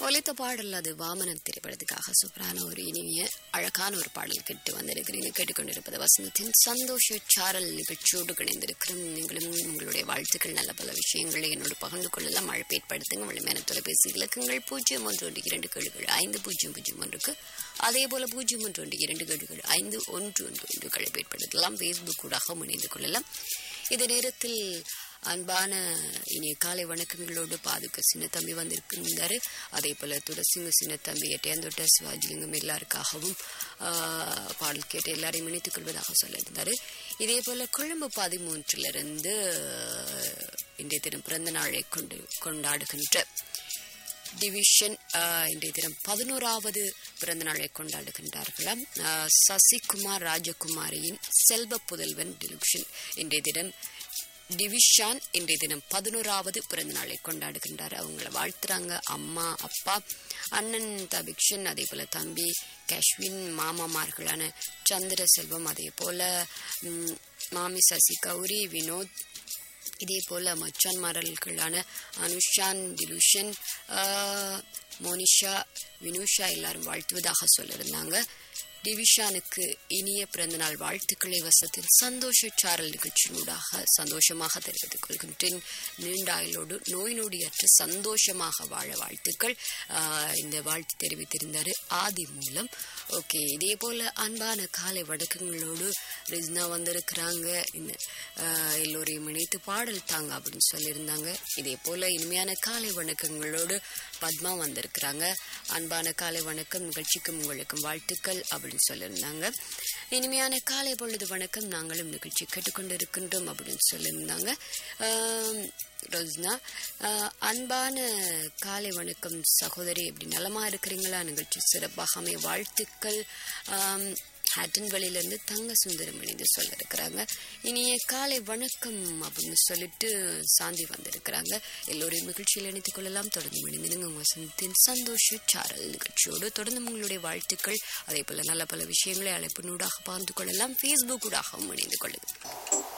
ஒலித்த பாடல் அது வாமனன் திரைப்படத்துக்காக சூப்பரான ஒரு இனிமைய அழகான ஒரு பாடல் கேட்டு வந்திருக்கிறீங்க கேட்டுக்கொண்டிருப்பது வசந்தத்தின் சந்தோஷ சாரல் நிகழ்ச்சியோடு இணைந்திருக்கிறோம் நீங்களும் உங்களுடைய வாழ்த்துக்கள் நல்ல பல விஷயங்களை என்னோடு பகிர்ந்து கொள்ளலாம் அழைப்பு ஏற்படுத்துங்க வலிமையான தொலைபேசி இலக்கங்கள் பூஜ்ஜியம் ஒன்று ஒன்று இரண்டு கேடுகள் ஐந்து பூஜ்ஜியம் பூஜ்ஜியம் ஒன்றுக்கு அதே போல பூஜ்ஜியம் ஒன்று ஒன்று இரண்டு கேடுகள் ஐந்து ஒன்று ஒன்று ஒன்று அழைப்பு ஏற்படுத்தலாம் ஃபேஸ்புக் கூடாகவும் இணைந்து கொள்ளலாம் இந்த நேரத்தில் அன்பான இனிய காலை வணக்கங்களோடு பாதுக்க சின்னத்தம்பி வந்திருக்கின்றாரு அதே போல துளசிங்க சின்னத்தம்பி எட்டையாந்தோட்ட சிவாஜிலிங்கம் எல்லாருக்காகவும் ஆஹ், பாடல் கேட்டு எல்லாரையும் இணைத்துக் கொள்வதாக சொல்லியிருந்தாரு இதே போல கொழும்பு பதிமூன்றிலிருந்து ஆஹ், இன்றைய தினம் பிறந்த நாளை கொண்டு கொண்டாடுகின்ற டிவிஷன் ஆஹ், இன்றைய தினம் பதினோராவது பிறந்த நாளை கொண்டாடுகின்றார்களாம் ஆஹ், சசிகுமார் ராஜகுமாரியின் செல்வ புதல்வன் டிவிஷன் இன்றைய தினம் டிவிஷான் இன்றைய தினம் பதினோராவது பிறந்த நாளை கொண்டாடுகின்றார் அவங்கள வாழ்த்துறாங்க அம்மா அப்பா அண்ணன் தபிக்ஷன் அதே போல தம்பி காஷ்வின் மாமாமார்களான சந்திர செல்வம் அதே போல ம், மாமி சசி கௌரி வினோத் இதே போல மச்சான்மாரல்களான அனுஷான் டிலுஷன் ஆஹ், மோனிஷா வினுஷா எல்லாரும் வாழ்த்துவதாக சொல்லியிருந்தாங்க டிவிஷானுக்கு இனிய பிறந்தநாள் வாழ்த்துக்களை வசத்தில் சந்தோஷ சாரல் நிகழ்ச்சியினூடாக சந்தோஷமாக தெரிவித்துக் கொள்கின்றேன் நீண்டாயலோடு நோய் நொடியற்ற சந்தோஷமாக வாழ வாழ்த்துக்கள் ஆஹ், இந்த வாழ்த்து தெரிவித்திருந்தாரு ஆதி மூலம் ஓகே இதே போல அன்பான காலை வணக்கங்களோடு ரிஸ்னா வந்திருக்கிறாங்க இந்த ஆஹ், எல்லோரையும் இணைத்து பாடல் தாங்க அப்படின்னு சொல்லியிருந்தாங்க இதே போல இனிமையான காலை வணக்கங்களோடு பத்மா வந்திருக்கிறாங்க அன்பான காலை வணக்கம் நிகழ்ச்சிக்கும் உங்களுக்கும் வாழ்த்துக்கள் அப்படின்னு சொல்லியிருந்தாங்க இனிமையான காலை பொழுது வணக்கம் நாங்களும் நிகழ்ச்சி கேட்டுக்கொண்டிருக்கின்றோம் அப்படின்னு சொல்லியிருந்தாங்க ஆம், ரோஸ்னா ஆஹ், அன்பான காலை வணக்கம் சகோதரி எப்படி நலமா இருக்கிறீங்களா நிகழ்ச்சி சிறப்பாக அமைய வாழ்த்துக்கள் ஆம், ஹட்டன் வழியிலேருந்து தங்க சுந்தரம் இணைந்து சொல்ல இருக்கிறாங்க இனிய காலை வணக்கம் அப்படின்னு சொல்லிட்டு சாந்தி வந்திருக்கிறாங்க எல்லோரையும் மகிழ்ச்சியில் இணைத்துக் கொள்ளலாம் தொடர்ந்து இணைந்திருங்க உங்க சந்தின் சந்தோஷ சாரல் நிகழ்ச்சியோடு தொடர்ந்து உங்களுடைய வாழ்த்துக்கள் அதே போல நல்ல பல விஷயங்களை அழைப்பினூடாக பகிர்ந்து கொள்ளலாம் ஃபேஸ்புக் ஊடாகவும் இணைந்து கொள்ளுங்கள்